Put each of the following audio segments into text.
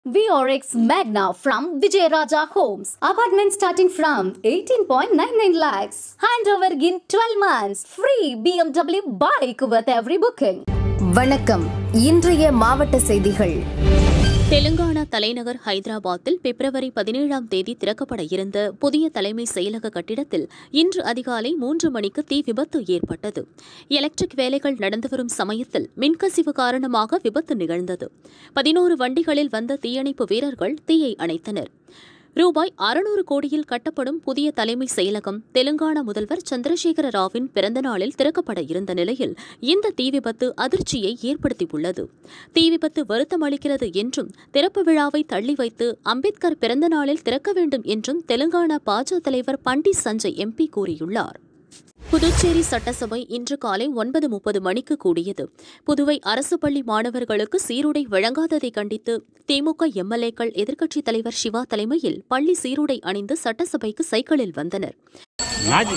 VRX Magna from Vijayaraja Homes. Apartment starting from 18.99 lakhs. Handover in 12 months. Free BMW bike with every booking. வணக்கம் இன்றைய மாவட்ட செய்திகள் தெலுங்கானா தலைநகர் ஹைதராபாத்தில் பிப்ரவரி பதினேழாம் தேதி திறக்கப்பட இருந்த புதிய தலைமை செயலக கட்டிடத்தில் இன்று அதிகாலை மூன்று மணிக்கு தீ விபத்து ஏற்பட்டது எலக்ட்ரிக் வேலைகள் நடந்து வரும் சமயத்தில் மின்கசிவு காரணமாக விபத்து நிகழ்ந்தது பதினோரு வண்டிகளில் வந்த தீயணைப்பு வீரர்கள் தீயை அணைத்தனர் ரூபாய் அறுநூறு கோடியில் கட்டப்படும் புதிய தலைமை செயலகம் தெலுங்கானா முதல்வர் சந்திரசேகர ராவின் பிறந்தநாளில் திறக்கப்பட இருந்த நிலையில் இந்த தீ விபத்து அதிர்ச்சியை ஏற்படுத்தியுள்ளது தீ விபத்து வருத்தமளிக்கிறது என்றும் திறப்பு விழாவை தள்ளி வைத்து அம்பேத்கர் பிறந்த நாளில் திறக்க வேண்டும் என்றும் தெலுங்கானா பாஜக தலைவர் பண்டிட் சஞ்சய் எம்பி கூறியுள்ளார் புதுச்சேரி சட்டசபை இன்று காலை ஒன்பது முப்பது மணிக்கு கூடியது புதுவை அரசு பள்ளி மாணவர்களுக்கு சீருடை வழங்காததை கண்டித்து திமுக எம்எல்ஏக்கள் எதிர்க்கட்சித் தலைவர் சிவா தலைமையில் பள்ளி சீருடை அணிந்து சட்டசபைக்கு சைக்கிளில் வந்தனர் நாஜி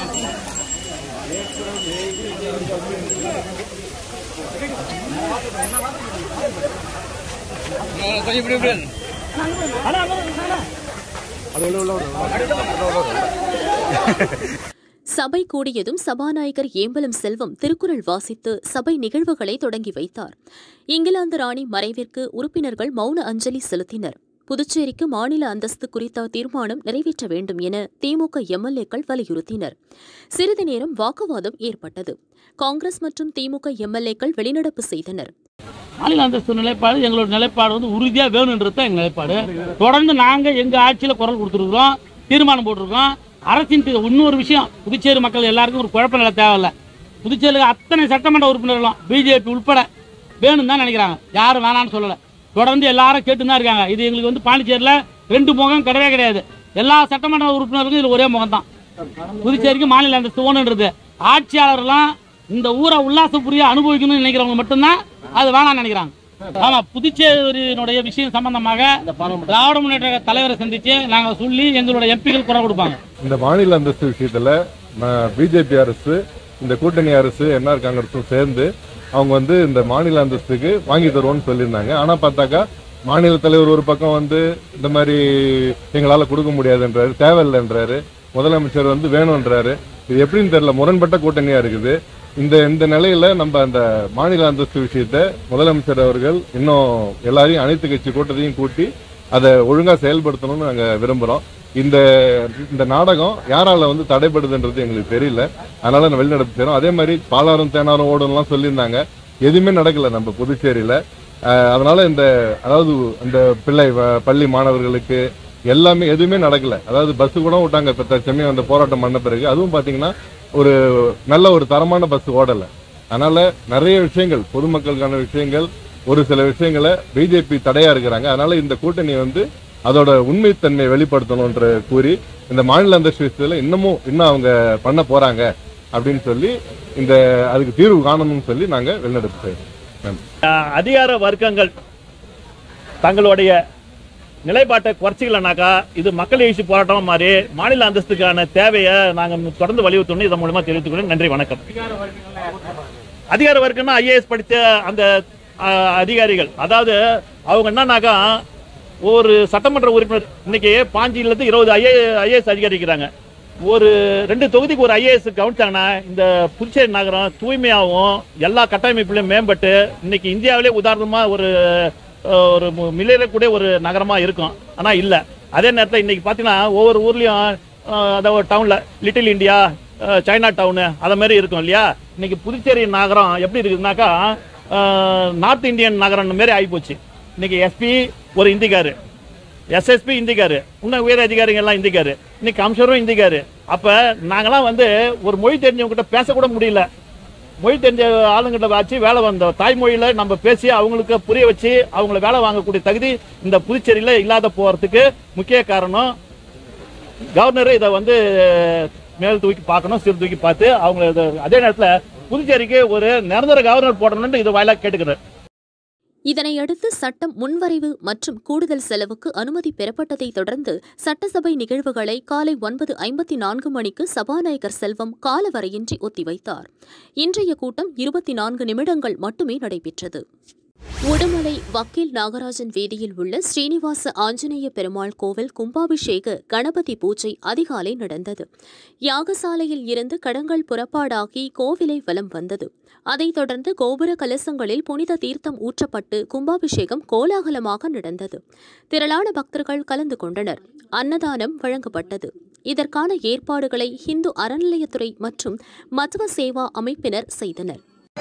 கொஞ்சம் இப்படி இப்படி சபை கூடியதும் சபாநாயகர் ஏம்பலம் செல்வம் திருக்குறள் வாசித்து சபை நிகழ்வுகளை தொடங்கி வைத்தார் இங்கிலாந்து ராணி மறைவிற்கு உறுப்பினர்கள் மௌன அஞ்சலி செலுத்தினர் புதுச்சேரிக்கு மாநில அந்தஸ்து குறித்த தீர்மானம் நிறைவேற்ற வேண்டும் என திமுக எம்எல்ஏக்கள் வலியுறுத்தினர் சிறிது நேரம் வாக்குவாதம் ஏற்பட்டது காங்கிரஸ் மற்றும் திமுக எம்எல்ஏக்கள் வெளிநடப்பு செய்தனர் மாநில அந்தஸ்து நிலைப்பாடு எங்களோட நிலைப்பாடு வந்து உறுதியாக வேணுன்றது தான் எங்கள் நிலைப்பாடு தொடர்ந்து நாங்கள் எங்கள் ஆட்சியில் குரல் கொடுத்துருக்குறோம் தீர்மானம் போட்டிருக்கோம் அரசின் தி- இன்னொரு விஷயம் புதுச்சேரி மக்கள் எல்லாருக்கும் ஒரு குழப்ப நிலை தேவையில்ல புதுச்சேரியில் அத்தனை சட்டமன்ற உறுப்பினர்களும் பிஜேபி உட்பட வேணும்னு தான் நினைக்கிறாங்க யாரும் வேணான்னு சொல்லலை தொடர்ந்து எல்லாரும் கேட்டு தான் இருக்காங்க இது எங்களுக்கு வந்து பாண்டிச்சேரியில் ரெண்டு முகம் கிடையவே கிடையாது எல்லா சட்டமன்ற உறுப்பினர்களுக்கும் இதில் ஒரே முகம் தான் புதுச்சேரிக்கு மாநில அந்தஸ்து வேணுன்றது ஆட்சியாளர்லாம் இந்த ஊரை உல்லாச புரிய அனுபவிக்கணும்னு நினைக்கிறவங்க மட்டும்தான் அது வேணாம்னு நினைக்கிறாங்க ஆமா புதுச்சேரியினுடைய விஷயம் சம்பந்தமாக திராவிட முன்னேற்ற கழக தலைவரை சந்திச்சு நாங்க சொல்லி எங்களோட எம்பிகள் குரல் கொடுப்பாங்க இந்த மாநில அந்தஸ்து விஷயத்துல பிஜேபி அரசு இந்த கூட்டணி அரசு என்ஆர் காங்கிரஸும் சேர்ந்து அவங்க வந்து இந்த மாநில அந்தஸ்துக்கு வாங்கி தருவோம்னு சொல்லியிருந்தாங்க ஆனா பார்த்தாக்கா மாநில தலைவர் ஒரு பக்கம் வந்து இந்த மாதிரி எங்களால கொடுக்க முடியாதுன்றாரு தேவையில்லைன்றாரு முதலமைச்சர் வந்து வேணும்ன்றாரு இது எப்படின்னு தெரியல முரண்பட்ட கூட்டணியா இருக்குது இந்த இந்த நிலையில நம்ம அந்த மாநில அந்தஸ்து விஷயத்த முதலமைச்சர் அவர்கள் இன்னும் எல்லாரையும் அனைத்து கட்சி கூட்டத்தையும் கூட்டி அதை ஒழுங்கா செயல்படுத்தணும்னு நாங்க விரும்புறோம் இந்த இந்த நாடகம் யாரால வந்து தடைபடுதுன்றது எங்களுக்கு தெரியல அதனால நான் வெளிநடப்பு செய்றோம் அதே மாதிரி பாலாரும் தேனாரும் ஓடும்லாம் சொல்லியிருந்தாங்க எதுவுமே நடக்கல நம்ம புதுச்சேரியில அஹ், அதனால இந்த அதாவது இந்த பிள்ளை வ- பள்ளி மாணவர்களுக்கு எல்லாமே எதுவுமே நடக்கல அதாவது பஸ் கூட விட்டாங்க இப்ப தற்சமயம் அந்த போராட்டம் பண்ண பிறகு அதுவும் பாத்தீங்கன்னா ஒரு நல்ல ஒரு தரமான பஸ் ஓடல அதனால நிறைய விஷயங்கள் பொதுமக்களுக்கான விஷயங்கள் ஒரு சில விஷயங்களை பிஜேபி தடையா இருக்கிறாங்க அதனால இந்த கூட்டணி வந்து அதோட உண்மைத்தன்மையை வெளிப்படுத்தணும்ன்ற கூறி இந்த மாநில அந்தஸ்து விஷயத்துல இன்னமும் இன்னும் அவங்க பண்ண போறாங்க அப்படின்னு சொல்லி இந்த அதுக்கு தீர்வு காணணும்னு சொல்லி நாங்க வெளிநடப்பு செய்யறோம் நன்றி அதிகார வர்க்கங்கள் தங்களுடைய நிலைப்பாட்டை குறைச்சிக்கலனாக்கா இது மக்கள் எழுச்சி போராட்டம் மாதிரி மாநில அந்தஸ்துக்கான தேவையை நாங்கள் தொடர்ந்து வலியுறுத்தணும் இதன் மூலமா தெரிவித்துக்கிறோம் நன்றி வணக்கம் அதிகார வர்க்கம்னா ஐஏஎஸ் படித்த அந்த அஹ், அதிகாரிகள் அதாவது அவங்க என்னன்னாக்கா ஒரு சட்டமன்ற உறுப்பினர் இன்னைக்கு பாஞ்சிலேருந்து இருபது ஐஏ ஐஏஎஸ் அதிகாரி இருக்கிறாங்க ஒரு ரெண்டு தொகுதிக்கு ஒரு ஐஏஎஸ் கவனிச்சாங்கன்னா இந்த புதுச்சேரி நகரம் தூய்மையாகவும் எல்லா கட்டமைப்புலையும் மேம்பட்டு இன்னைக்கு இந்தியாவிலே உதாரணமா ஒரு அஹ், ஒரு மு- மிளிரக்கூடிய ஒரு நகரமா இருக்கும் ஆனா இல்ல அதே நேரத்தில் இன்னைக்கு பார்த்தீங்கன்னா ஒவ்வொரு ஊர்லயும் அஹ், அதாவது டவுன்ல little India ah, China town அதை மாதிரி இருக்கும் இல்லையா இன்னைக்கு புதுச்சேரி நகரம் எப்படி இருக்குதுனாக்கா அஹ், நார்த் இந்தியன் நகரம் மாதிரி ஆகிப்போச்சு இன்னைக்கு எஸ்பி ஒரு இந்திக்காரு எஸ்எஸ்பி இந்திக்காரு இன்னும் உயர் அதிகாரிங்க எல்லாம் இந்திக்காரு இன்னைக்கு கமிஷனரும் இந்திக்காரு அப்ப நாங்கெல்லாம் வந்து ஒரு மொழி தெரிஞ்சவங்க கிட்ட பேசக்கூட முடியல மொழி தெரிஞ்ச ஆளுங்கிட்ட வச்சு வேலை வந்த தாய்மொழியில நம்ம பேசி அவங்களுக்கு புரிய வச்சு அவங்கள வேலை வாங்கக்கூடிய தகுதி இந்த புதுச்சேரியில இல்லாத போறதுக்கு முக்கிய காரணம் கவர்னர் இதை வந்து மேல் தூக்கி பார்க்கணும் சீர் தூக்கி பார்த்து அவங்க இதை- அதே நேரத்தில் புதுச்சேரிக்கு ஒரு நிரந்தர கவர்னர் போடணும்னு இது வாயிலாக கேட்டுக்கிறேன் இதனையடுத்து சட்டம் முன்வரைவு மற்றும் கூடுதல் செலவுக்கு அனுமதி பெறப்பட்டதை தொடர்ந்து சட்டசபை நிகழ்வுகளை காலை ஒன்பது ஐம்பத்தி நான்கு மணிக்கு சபாநாயகர் செல்வம் காலவரையின்றி ஒத்திவைத்தார் இன்றைய கூட்டம் இருபத்தி நான்கு நிமிடங்கள் மட்டுமே நடைபெற்றது உடுமலை வக்கீல் நாகராஜன் வீதியில் உள்ள ஸ்ரீனிவாச ஆஞ்சநேய பெருமாள் கோவில் கும்பாபிஷேக கணபதி பூஜை அதிகாலை நடந்தது யாகசாலையில் இருந்து கடங்கள் புறப்பாடாகி கோவிலை வலம் வந்தது அதைத் தொடர்ந்து கோபுர கலசங்களில் புனித தீர்த்தம் ஊற்றப்பட்டு கும்பாபிஷேகம் கோலாகலமாக நடந்தது திரளான பக்தர்கள் கலந்து கொண்டனர் அன்னதானம் வழங்கப்பட்டது இதற்கான ஏற்பாடுகளை இந்து அறநிலையத்துறை மற்றும் மத்துவ சேவா அமைப்பினர் செய்தனர்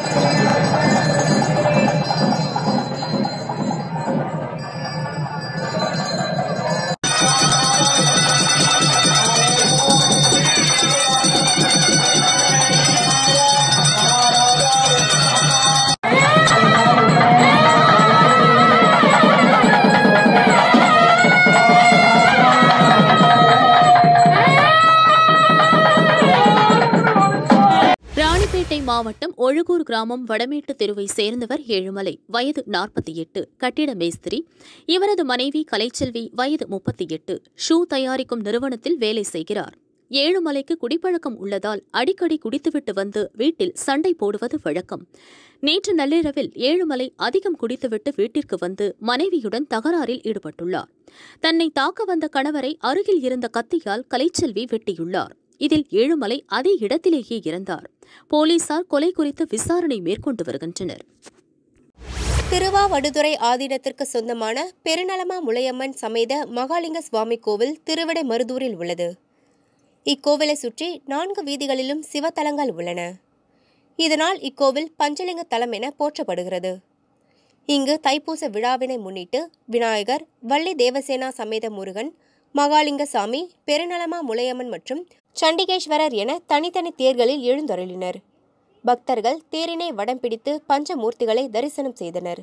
ராணிப்பேட்டை மாவட்டம் ஒழுகூர் கிராமம் வடமேட்டு தெருவை சேர்ந்தவர் ஏழுமலை வயது நாற்பத்தி எட்டு கட்டிட மேஸ்திரி இவரது மனைவி கலைச்செல்வி வயது முப்பத்தி எட்டு ஷூ தயாரிக்கும் நிறுவனத்தில் வேலை செய்கிறார் ஏழுமலைக்கு குடிப்பழக்கம் உள்ளதால் அடிக்கடி குடித்துவிட்டு வந்து வீட்டில் சண்டை போடுவது வழக்கம் நேற்று நள்ளிரவில் ஏழுமலை அதிகம் குடித்துவிட்டு வீட்டிற்கு வந்து மனைவியுடன் தகராறில் ஈடுபட்டுள்ளார் தன்னை தாக்க வந்த கணவரை அருகில் இருந்த கத்தியால் கலைச்செல்வி வெட்டியுள்ளார் இதில் ஏழுமலை அதே இடத்திலேயே இறந்தார் போலீசார் கொலை குறித்து விசாரணை மேற்கொண்டு வருகின்றனர் திருவாவடுதுறை ஆதீனத்திற்கு சொந்தமான பெருநலமா முளையம்மன் சமேத மகாலிங்க சுவாமி கோவில் திருவிடை மருதூரில் உள்ளது இக்கோவிலை சுற்றி நான்கு வீதிகளிலும் சிவத்தலங்கள் உள்ளன இதனால் இக்கோவில் பஞ்சலிங்க தலம் என போற்றப்படுகிறது இங்கு தைப்பூச விழாவினை முன்னிட்டு விநாயகர் வள்ளி தேவசேனா சமேத முருகன் மகாலிங்கசாமி பெருநலமா முளையம்மன் மற்றும் சண்டிகேஸ்வரர் என தனித்தனி தேர்களில் எழுந்தருளினர் பக்தர்கள் தேரினை வடம் பிடித்து பஞ்சமூர்த்திகளை தரிசனம் செய்தனர்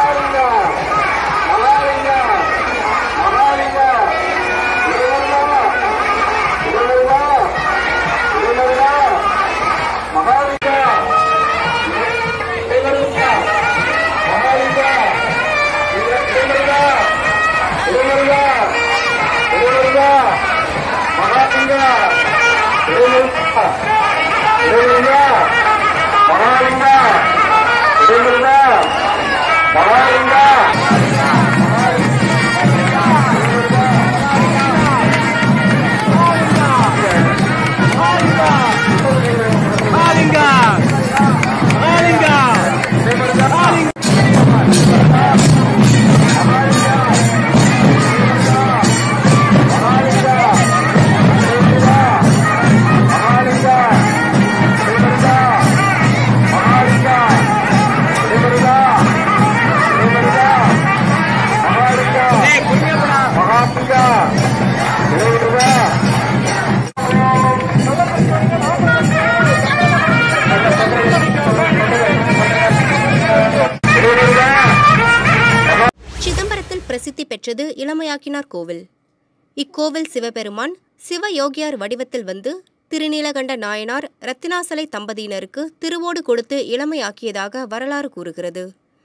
சிதம்பரத்தில் பிரசித்தி பெற்றது இளமையாக்கினார் கோவில் இக்கோவில் சிவபெருமான் சிவயோகியார் வடிவத்தில் வந்து திருநீலகண்ட நாயனார் ரத்தினாசலை தம்பதியினருக்கு திருவோடு கொடுத்து இளமையாக்கியதாக வரலாறு கூறுகிறது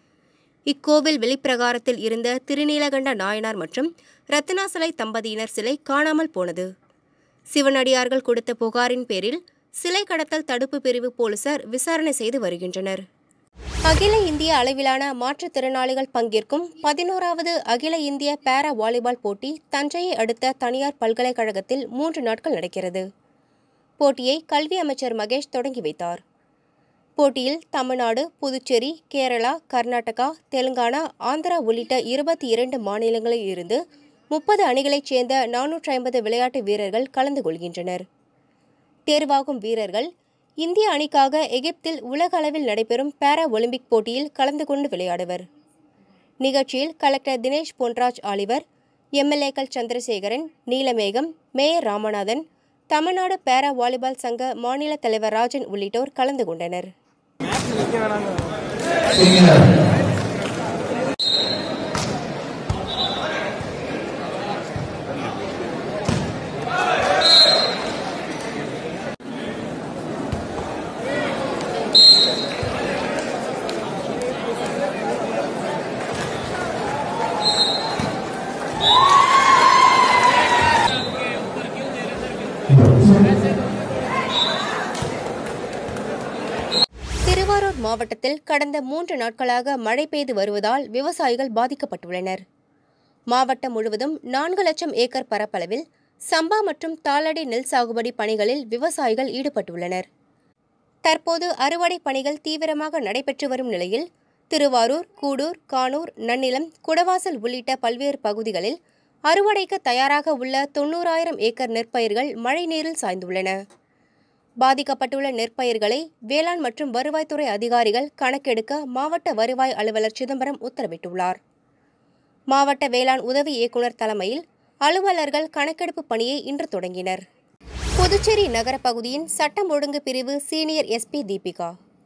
இக்கோவில் வெளிப்பிரகாரத்தில் இருந்த திருநீலகண்ட நாயனார் மற்றும் ரத்தினாசலை தம்பதியினர் சிலை காணாமல் போனது சிவனடியார்கள் கொடுத்த புகாரின் பேரில் சிலை கடத்தல் தடுப்பு பிரிவு போலீசார் விசாரணை செய்து வருகின்றனர் அகில இந்திய அளவிலான மாற்றுத்திறனாளிகள் பங்கேற்கும் பதினோராவது அகில இந்திய பேரா வாலிபால் போட்டி தஞ்சையை அடுத்த தனியார் பல்கலைக்கழகத்தில் மூன்று நாட்கள் நடக்கிறது போட்டியை கல்வி அமைச்சர் மகேஷ் தொடங்கி வைத்தார் போட்டியில் தமிழ்நாடு புதுச்சேரி கேரளா கர்நாடகா தெலுங்கானா ஆந்திரா உள்ளிட்ட இருபத்தி இரண்டு மாநிலங்களில் இருந்து முப்பது அணிகளைச் சேர்ந்த நானூற்றி ஐம்பது விளையாட்டு வீரர்கள் கலந்து கொள்கின்றனர் தேர்வாகும் வீரர்கள் இந்திய அணிக்காக எகிப்தில் உலக அளவில் நடைபெறும் பாரா ஒலிம்பிக் போட்டியில் கலந்து கொண்டு விளையாடுவர் நிகழ்ச்சியில் கலெக்டர் தினேஷ் பொன்ராஜ் ஆலிவர் எம்எல்ஏக்கள் Chandrasekaran Neelamegam mayor Ramanathan Tamil Nadu para volleyball சங்க மாநில தலைவர் ராஜன் உள்ளிட்டோர் கலந்து கொண்டனர் திருவாரூர் மாவட்டத்தில் கடந்த மூன்று நாட்களாக மழை பெய்து வருவதால் விவசாயிகள் பாதிக்கப்பட்டுள்ளனர் மாவட்டம் முழுவதும் நான்கு லட்சம் ஏக்கர் பரப்பளவில் சம்பா மற்றும் தாளடி நெல் சாகுபடி பணிகளில் விவசாயிகள் ஈடுபட்டுள்ளனர் தற்போது அறுவடை பணிகள் தீவிரமாக நடைபெற்று வரும் நிலையில் திருவாரூர் கூடூர் கானூர் நன்னிலம் குடவாசல் உள்ளிட்ட பல்வேறு பகுதிகளில் அறுவடைக்கு தயாராக உள்ள தொண்ணூறாயிரம் ஏக்கர் நெற்பயிர்கள் மழைநீரில் சாய்ந்துள்ளன பாதிக்கப்பட்டுள்ள நெற்பயிர்களை வேளாண் மற்றும் வருவாய்த்துறை அதிகாரிகள் கணக்கெடுக்க மாவட்ட வருவாய் அலுவலர் சிதம்பரம் உத்தரவிட்டுள்ளார் மாவட்ட வேளாண் உதவி இயக்குநர் தலைமையில் அலுவலர்கள் கணக்கெடுப்பு பணியை இன்று தொடங்கினர் புதுச்சேரி நகர பகுதியின் சட்டம் ஒழுங்கு பிரிவு சீனியர் எஸ்பி தீபிகா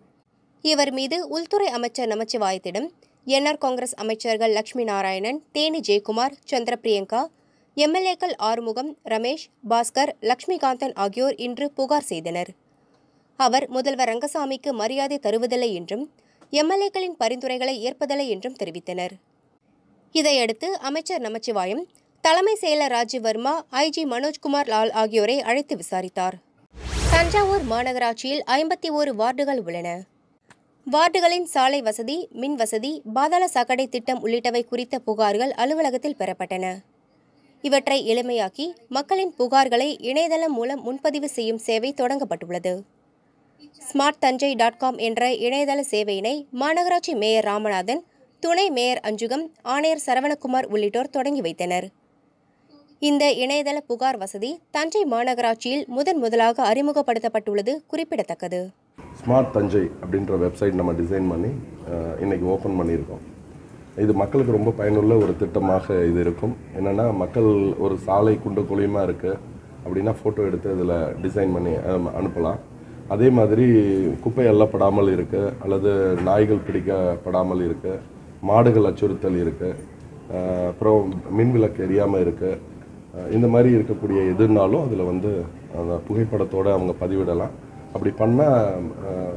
இவர் மீது உள்துறை அமைச்சர் நமச்சிவாயத்திடம் என்ஆர் காங்கிரஸ் அமைச்சர்கள் லட்சுமி நாராயணன் தேனி ஜெயக்குமார் சந்திர பிரியங்கா எம்எல்ஏக்கள் ஆறுமுகம் ரமேஷ் பாஸ்கர் லட்சுமிகாந்தன் ஆகியோர் இன்று புகார் செய்தனர் அவர் முதல்வர் ரங்கசாமிக்கு மரியாதை தருவதில்லை என்றும் எம்எல்ஏக்களின் பரிந்துரைகளை ஏற்பதில்லை என்றும் தெரிவித்தனர் இதையடுத்து அமைச்சர் நமச்சிவாயம் தலைமை செயலர் ராஜீவ் வர்மா ஐஜி மனோஜ்குமார் லால் ஆகியோரை அழைத்து விசாரித்தார் தஞ்சாவூர் மாநகராட்சியில் ஐம்பத்தி ஓரு வார்டுகள் உள்ளன வார்டுகளின் சாலை வசதி மின் வசதி பாதாள சாக்கடை திட்டம் உள்ளிட்டவை குறித்த புகார்கள் அலுவலகத்தில் பெறப்பட்டன இவற்றை எளிமையாக்கி மக்களின் புகார்களை இணையதளம் மூலம் முன்பதிவு செய்யும் சேவை தொடங்கப்பட்டுள்ளது ஸ்மார்ட் தஞ்சை டாட் காம் என்ற இணையதள சேவையினை மாநகராட்சி மேயர் ராமநாதன் துணை மேயர் அஞ்சுகம் ஆணையர் சரவணகுமார் உள்ளிட்டோர் தொடங்கி வைத்தனர் இந்த இணையதள புகார் வசதி தஞ்சை மாநகராட்சியில் முதன் முதலாக அறிமுகப்படுத்தப்பட்டுள்ளது குறிப்பிடத்தக்கது ஸ்மார்ட் தஞ்சை அப்படின்ற வெப்சைட் நம்ம டிசைன் பண்ணி அஹ், இன்னைக்கு ஓப்பன் பண்ணியிருக்கோம் இது மக்களுக்கு ரொம்ப பயனுள்ள ஒரு திட்டமாக இது இருக்கும் என்னென்னா மக்கள் ஒரு சாலை குண்டு குழியுமாக இருக்குது அப்படின்னா ஃபோட்டோ எடுத்து இதில் டிசைன் பண்ணி அஹ், அனுப்பலாம் அதே மாதிரி குப்பை அள்ளப்படாமல் இருக்குது அல்லது நாய்கள் பிடிக்கப்படாமல் இருக்குது மாடுகள் அச்சுறுத்தல் இருக்குது அப்புறம் மின் விளக்கு எரியாமல் இருக்குது அஹ் இந்த மாதிரி இருக்கக்கூடிய எதுனாலும் அதில் வந்து அந்த புகைப்படத்தோடு அவங்க பதிவிடலாம் அப்படி பண்ணால்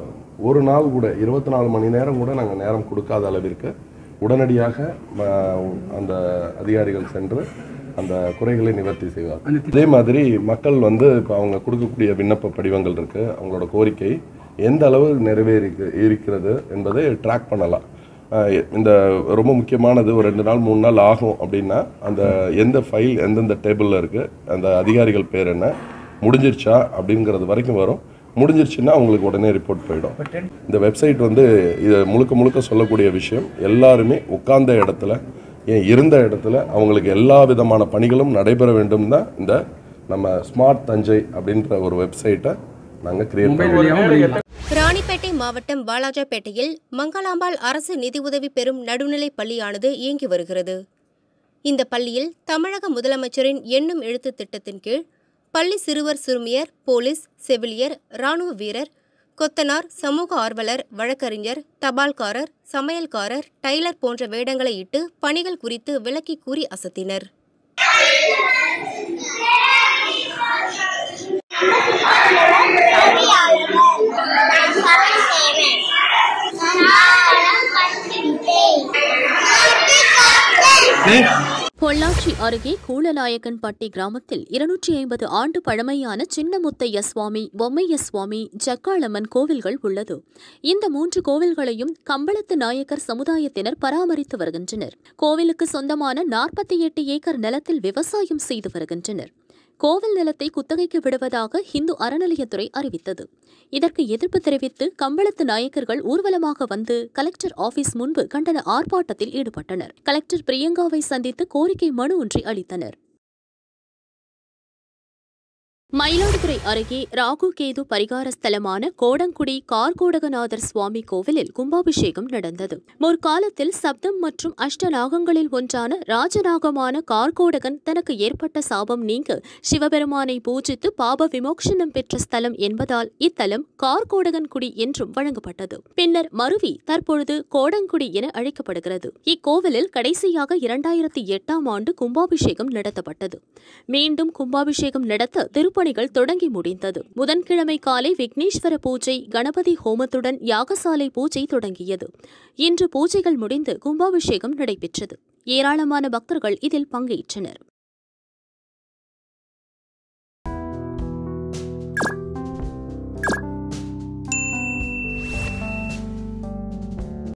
ஒரு நாள் கூட இருபத்தி நாலு மணி நேரம் கூட நாங்கள் நேரம் கொடுக்காத அளவிற்கு உடனடியாக அஹ், அந்த அதிகாரிகள் சென்று அந்த குறைகளை நிவர்த்தி செய்வார் இதே மாதிரி மக்கள் வந்து இப்போ அவங்க கொடுக்கக்கூடிய விண்ணப்ப படிவங்கள் இருக்குது அவங்களோட கோரிக்கை எந்த அளவு நிறைவேறி இருக்கிறது என்பதை ட்ராக் பண்ணலாம் அஹ் இந்த ரொம்ப முக்கியமானது ஒரு ரெண்டு நாள் மூணு நாள் ஆகும் அப்படின்னா அந்த எந்த ஃபைல் எந்தெந்த டேபிளில் இருக்குது அந்த அதிகாரிகள் பேர் என்ன முடிஞ்சிருச்சா அப்படிங்கிறது வரைக்கும் வரும் முடிஞ்சிருச்சுன்னா அவங்களுக்கு உடனே ரிப்போர்ட் போயிடும் இந்த வெப்சைட் வந்து இது முழுக்க முழுக்க சொல்லக்கூடிய விஷயம் எல்லாருமே உட்கார்ந்த இடத்துல ஏன் இருந்த இடத்துல அவங்களுக்கு எல்லா விதமான பணிகளும் நடைபெற வேண்டும் தான் இந்த நம்ம ஸ்மார்ட் தஞ்சை அப்படின்ற ஒரு வெப்சைட்டை நாங்கள் கிரியேட் பண்ணுவோம் ராணிப்பேட்டை மாவட்டம் வாலாஜாபேட்டையில் மங்களாம்பாள் அரசு நிதியுதவி பெறும் நடுநிலைப் பள்ளியானது இயங்கி வருகிறது இந்த பள்ளியில் தமிழக முதலமைச்சரின் எண்ணும் எழுத்து திட்டத்தின் கீழ் பள்ளி சிறுவர் சிறுமியர் போலீஸ் செவிலியர் ராணுவ வீரர் கொத்தனார் சமூக ஆர்வலர் வழக்கறிஞர் தபால்காரர் சமையல்காரர் டைலர் போன்ற வேடங்களை இட்டு பணிகள் குறித்து விளக்கி கூறி அசத்தினர் பொள்ளாச்சி அருகே கூலநாயக்கன்பட்டி கிராமத்தில் இருநூற்றி ஐம்பது ஆண்டு பழமையான சின்னமுத்தைய சுவாமி பொம்மைய சுவாமி ஜக்காளம்மன் கோவில்கள் உள்ளது இந்த மூன்று கோவில்களையும் கம்பளத்து நாயக்கர் சமுதாயத்தினர் பராமரித்து வருகின்றனர் கோவிலுக்கு சொந்தமான நாற்பத்தி எட்டு ஏக்கர் நிலத்தில் விவசாயம் செய்து வருகின்றனர் கோவில் நிலத்தை குத்தகைக்கு விடுவதாக இந்து அறநிலையத்துறை அறிவித்தது இதற்கு எதிர்ப்பு தெரிவித்து கம்பளத்து நாயக்கர்கள் ஊர்வலமாக வந்து கலெக்டர் ஆபீஸ் முன்பு கண்டன ஆர்ப்பாட்டத்தில் ஈடுபட்டனர் கலெக்டர் பிரியங்காவை சந்தித்து கோரிக்கை மனு ஒன்றை அளித்தனர் மயிலாடுதுறை அருகே ராகு கேது பரிகார ஸ்தலமான கோடங்குடி கார்கோடகநாதர் சுவாமி கோவிலில் கும்பாபிஷேகம் நடந்தது முற்காலத்தில் சப்தம் மற்றும் அஷ்டநாகங்களில் ஒன்றான ராஜநாகமான கார்கோடகன் தனக்கு ஏற்பட்ட சாபம் நீங்க சிவபெருமானை பூஜித்து பாப விமோக்ஷனம் பெற்ற ஸ்தலம் என்பதால் இத்தலம் கார்கோடகன் குடி என்றும் வழங்கப்பட்டது பின்னர் மருவி தற்பொழுது கோடங்குடி என அழைக்கப்படுகிறது இக்கோவிலில் கடைசியாக இரண்டாயிரத்தி எட்டாம் ஆண்டு கும்பாபிஷேகம் நடத்தப்பட்டது மீண்டும் கும்பாபிஷேகம் நடத்த திருப்பணிகள் தொடங்கி முடிந்தது புதன்கிழமை காலை விக்னேஸ்வர பூஜை கணபதி ஹோமத்துடன் யாகசாலை பூஜை தொடங்கியது இன்று பூஜைகள் முடிந்து கும்பாபிஷேகம் நடைபெற்றது ஏராளமான பக்தர்கள் இதில் பங்கேற்றனர்